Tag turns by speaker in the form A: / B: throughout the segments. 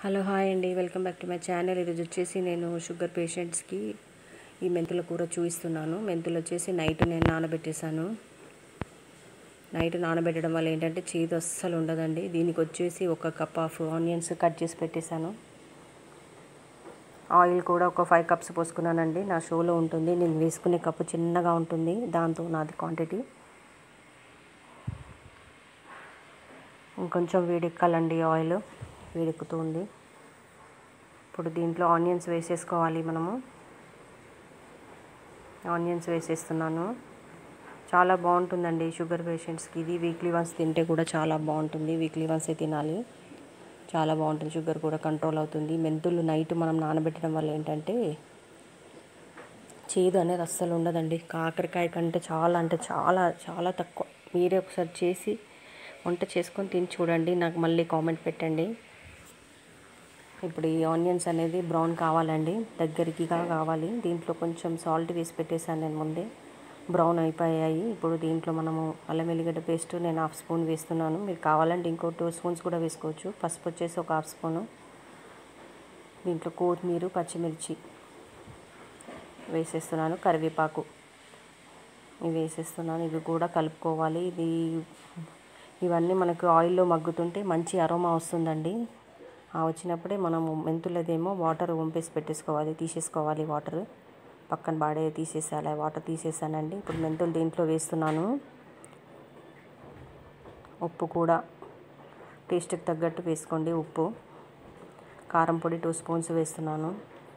A: hello hi అండి welcome back to my channel ఈరోజు వచ్చేసి నేను షుగర్ పేషెంట్స్కి ఈ మెంతుల కూర చూపిస్తున్నాను మెంతులు వచ్చేసి నైట్ నేను నానబెట్టేశాను నైట్ నానబెట్టడం వల్ల ఏంటంటే చేదు అస్సలు ఉండదండి దీనికి వచ్చేసి ఒక కప్ ఆఫ్ ఆనియన్స్ కట్ చేసి పెట్టేశాను ఆయిల్ కూడా ఒక ఫైవ్ కప్స్ పోసుకున్నానండి నా షోలో ఉంటుంది నేను వేసుకునే కప్పు చిన్నగా ఉంటుంది దాంతో నాది క్వాంటిటీ ఇంకొంచెం వేడెక్కాలండి ఆయిల్ వేడెక్కుతుంది ఇప్పుడు దీంట్లో ఆనియన్స్ వేసేసుకోవాలి మనము ఆనియన్స్ వేసేస్తున్నాను చాలా బాగుంటుందండి షుగర్ పేషెంట్స్కి ఇది వీక్లీ వన్స్ తింటే కూడా చాలా బాగుంటుంది వీక్లీ వన్సే తినాలి చాలా బాగుంటుంది షుగర్ కూడా కంట్రోల్ అవుతుంది మెంతులు నైట్ మనం నానబెట్టడం వల్ల ఏంటంటే చేదు అనేది అస్సలు ఉండదండి కాకరకాయ కంటే చాలా అంటే చాలా చాలా తక్కువ మీరే ఒకసారి చేసి వంట చేసుకొని తిని చూడండి నాకు మళ్ళీ కామెంట్ పెట్టండి ఇప్పుడు ఈ ఆనియన్స్ అనేది బ్రౌన్ కావాలండి దగ్గరికిగా కావాలి దీంట్లో కొంచెం సాల్ట్ వేసి పెట్టేశాను నేను ముందే బ్రౌన్ అయిపోయాయి ఇప్పుడు దీంట్లో మనము అల్లం వెల్లిగడ్డ పేస్ట్ నేను హాఫ్ స్పూన్ వేస్తున్నాను మీరు కావాలంటే ఇంకో టూ స్పూన్స్ కూడా వేసుకోవచ్చు పసుపు వచ్చేసి ఒక హాఫ్ స్పూను దీంట్లో కొత్తిమీర పచ్చిమిర్చి వేసేస్తున్నాను కరివేపాకు ఇవి వేసేస్తున్నాను ఇవి కూడా కలుపుకోవాలి ఇది ఇవన్నీ మనకు ఆయిల్లో మగ్గుతుంటే మంచి అరోమా వస్తుందండి ఆ వచ్చినప్పుడే మనము మెంతులదేమో వాటర్ వంపేసి పెట్టేసుకోవాలి తీసేసుకోవాలి వాటర్ పక్కన బాడే తీసేసాలి వాటర్ తీసేసానండి ఇప్పుడు మెంతులు దీంట్లో వేస్తున్నాను ఉప్పు కూడా టేస్ట్కి తగ్గట్టు వేసుకోండి ఉప్పు కారం పొడి టూ స్పూన్స్ వేస్తున్నాను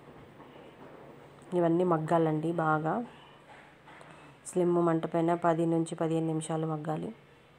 A: ఇవన్నీ మగ్గాలండి బాగా స్లిమ్ మంట పైన పది నుంచి పదిహేను నిమిషాలు మగ్గాలి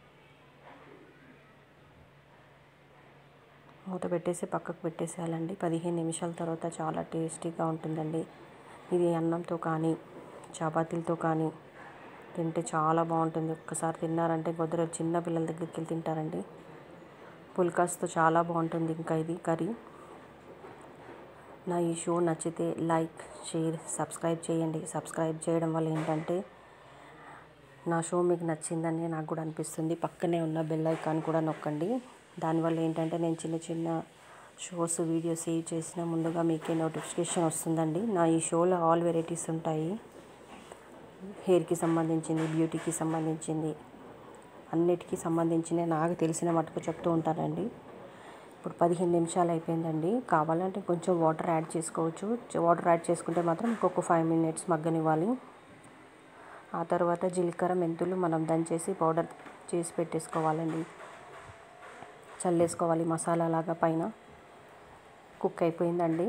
A: మూత పెట్టేసి పక్కకు పెట్టేసేయాలండి పదిహేను నిమిషాల తర్వాత చాలా టేస్టీగా ఉంటుందండి ఇది అన్నంతో కానీ చపాతీలతో కానీ తింటే చాలా బాగుంటుంది ఒక్కసారి తిన్నారంటే కొద్దిగా చిన్న పిల్లల దగ్గరికి వెళ్ళి తింటారండి పుల్కాస్తో చాలా బాగుంటుంది ఇంకా ఇది కర్రీ నా ఈ షో నచ్చితే లైక్ షేర్ సబ్స్క్రైబ్ చేయండి సబ్స్క్రైబ్ చేయడం వల్ల ఏంటంటే నా షో మీకు నచ్చిందని నాకు కూడా అనిపిస్తుంది పక్కనే ఉన్న బెల్ ఐకాన్ కూడా నొక్కండి దానివల్ల ఏంటంటే నేను చిన్న చిన్న షోస్ వీడియోస్ సేవ్ చేసిన ముందుగా మీకే నోటిఫికేషన్ వస్తుందండి నా ఈ షోలో ఆల్ వెరైటీస్ ఉంటాయి హెయిర్కి సంబంధించింది బ్యూటీకి సంబంధించింది అన్నిటికీ సంబంధించిన నాకు తెలిసిన మటుకు చెప్తూ ఉంటానండి ఇప్పుడు పదిహేను నిమిషాలు అయిపోయిందండి కావాలంటే కొంచెం వాటర్ యాడ్ చేసుకోవచ్చు వాటర్ యాడ్ చేసుకుంటే మాత్రం ఇంకొక ఫైవ్ మినిట్స్ మగ్గనివ్వాలి ఆ తర్వాత జీలకర్ర మెంతులు మనం దంచేసి పౌడర్ చేసి పెట్టేసుకోవాలండి చల్లేసుకోవాలి మసాలా లాగా పైన కుక్ అయిపోయిందండి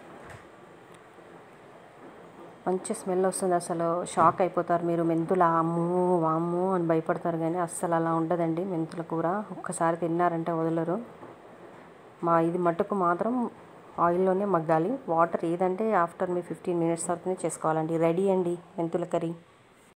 A: మంచి స్మెల్ వస్తుంది అసలు షాక్ అయిపోతారు మీరు మెంతులు అమ్ము వామ్ము అని భయపడతారు కానీ అస్సలు అలా ఉండదండి మెంతుల కూర ఒక్కసారి తిన్నారంటే వదలరు మా ఇది మట్టుకు మాత్రం ఆయిల్లోనే మగ్గాలి వాటర్ ఏదంటే ఆఫ్టర్ మీ ఫిఫ్టీన్ మినిట్స్ వరకునే చేసుకోవాలండి రెడీ అండి మెంతుల కర్రీ